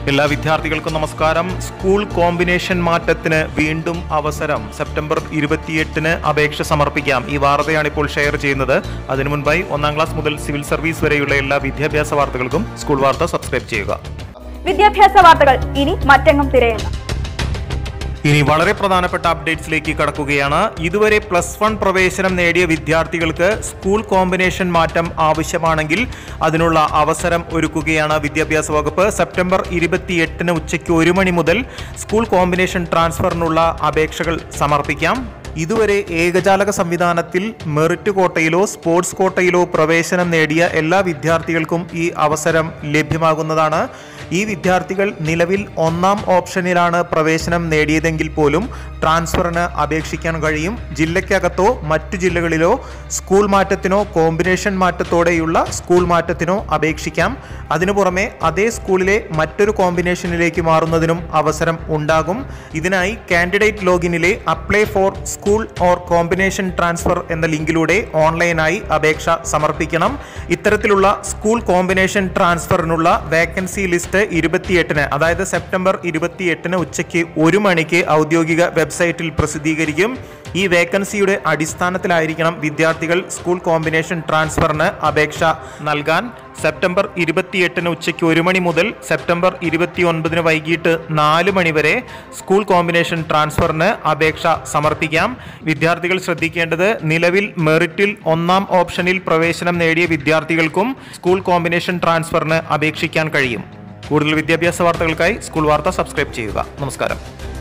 എല്ലാ വിദ്യാർത്ഥികൾക്കും നമസ്കാരം സ്കൂൾ കോമ്പിനേഷൻ മാറ്റത്തിന് വീണ്ടും അവസരം സെപ്റ്റംബർ ഇരുപത്തിയെട്ടിന് അപേക്ഷ സമർപ്പിക്കാം ഈ വാർത്തയാണ് ഇപ്പോൾ ഷെയർ ചെയ്യുന്നത് അതിനു മുൻപായി ഒന്നാം ക്ലാസ് മുതൽ സിവിൽ സർവീസ് വരെയുള്ള എല്ലാ വിദ്യാഭ്യാസ വാർത്തകൾക്കും സ്കൂൾ വാർത്ത സബ്സ്ക്രൈബ് ചെയ്യുക വിദ്യാഭ്യാസ വാർത്തകൾ ഇനി മറ്റെങ്ങും തിരയണ്ട ഇനി വളരെ പ്രധാനപ്പെട്ട അപ്ഡേറ്റ്സിലേക്ക് കടക്കുകയാണ് ഇതുവരെ പ്ലസ് വൺ പ്രവേശനം നേടിയ വിദ്യാർത്ഥികൾക്ക് സ്കൂൾ കോമ്പിനേഷൻ മാറ്റം ആവശ്യമാണെങ്കിൽ അതിനുള്ള അവസരം ഒരുക്കുകയാണ് വിദ്യാഭ്യാസ വകുപ്പ് സെപ്റ്റംബർ ഇരുപത്തിയെട്ടിന് ഉച്ചയ്ക്ക് ഒരു മണി മുതൽ സ്കൂൾ കോമ്പിനേഷൻ ട്രാൻസ്ഫറിനുള്ള അപേക്ഷകൾ സമർപ്പിക്കാം ഇതുവരെ ഏകജാലക സംവിധാനത്തിൽ മെറിറ്റ് കോട്ടയിലോ സ്പോർട്സ് കോട്ടയിലോ പ്രവേശനം നേടിയ എല്ലാ വിദ്യാർത്ഥികൾക്കും ഈ അവസരം ലഭ്യമാകുന്നതാണ് ഈ വിദ്യാർത്ഥികൾ നിലവിൽ ഒന്നാം ഓപ്ഷനിലാണ് പ്രവേശനം നേടിയതെങ്കിൽ പോലും ട്രാൻസ്ഫറിന് അപേക്ഷിക്കാൻ കഴിയും ജില്ലയ്ക്കകത്തോ മറ്റു ജില്ലകളിലോ സ്കൂൾ മാറ്റത്തിനോ കോമ്പിനേഷൻ മാറ്റത്തോടെയുള്ള സ്കൂൾ മാറ്റത്തിനോ അപേക്ഷിക്കാം അതിനു പുറമെ അതേ സ്കൂളിലെ മറ്റൊരു കോമ്പിനേഷനിലേക്ക് മാറുന്നതിനും അവസരം ഉണ്ടാകും ഇതിനായി കാൻഡിഡേറ്റ് ലോഗിനിലെ apply for school or combination transfer എന്ന ലിങ്കിലൂടെ ഓൺലൈനായി അപേക്ഷ സമർപ്പിക്കണം ഇത്തരത്തിലുള്ള സ്കൂൾ കോമ്പിനേഷൻ ട്രാൻസ്ഫറിനുള്ള വേക്കൻസി ലിസ്റ്റ് ഇരുപത്തിയെട്ടിന് അതായത് സെപ്റ്റംബർ ഇരുപത്തിയെട്ടിന് ഉച്ചയ്ക്ക് ഒരു മണിക്ക് ഔദ്യോഗിക വെബ്സൈറ്റിൽ പ്രസിദ്ധീകരിക്കും ഈ വേക്കൻസിയുടെ അടിസ്ഥാനത്തിലായിരിക്കണം വിദ്യാർത്ഥികൾ സ്കൂൾ കോമ്പിനേഷൻ ട്രാൻസ്ഫറിന് അപേക്ഷ നൽകാൻ സെപ്റ്റംബർ ഇരുപത്തിയെട്ടിന് ഉച്ചയ്ക്ക് ഒരു മണി മുതൽ സെപ്റ്റംബർ ഇരുപത്തി ഒൻപതിന് വൈകിട്ട് നാല് മണി വരെ സ്കൂൾ കോമ്പിനേഷൻ ട്രാൻസ്ഫറിന് അപേക്ഷ സമർപ്പിക്കാം വിദ്യാർത്ഥികൾ ശ്രദ്ധിക്കേണ്ടത് നിലവിൽ മെറിറ്റിൽ ഒന്നാം ഓപ്ഷനിൽ പ്രവേശനം നേടിയ വിദ്യാർത്ഥികൾക്കും സ്കൂൾ കോമ്പിനേഷൻ ട്രാൻസ്ഫറിന് അപേക്ഷിക്കാൻ കഴിയും കൂടുതൽ വിദ്യാഭ്യാസ വാർത്തകൾക്കായി സ്കൂൾ വാർത്ത സബ്സ്ക്രൈബ് ചെയ്യുക നമസ്കാരം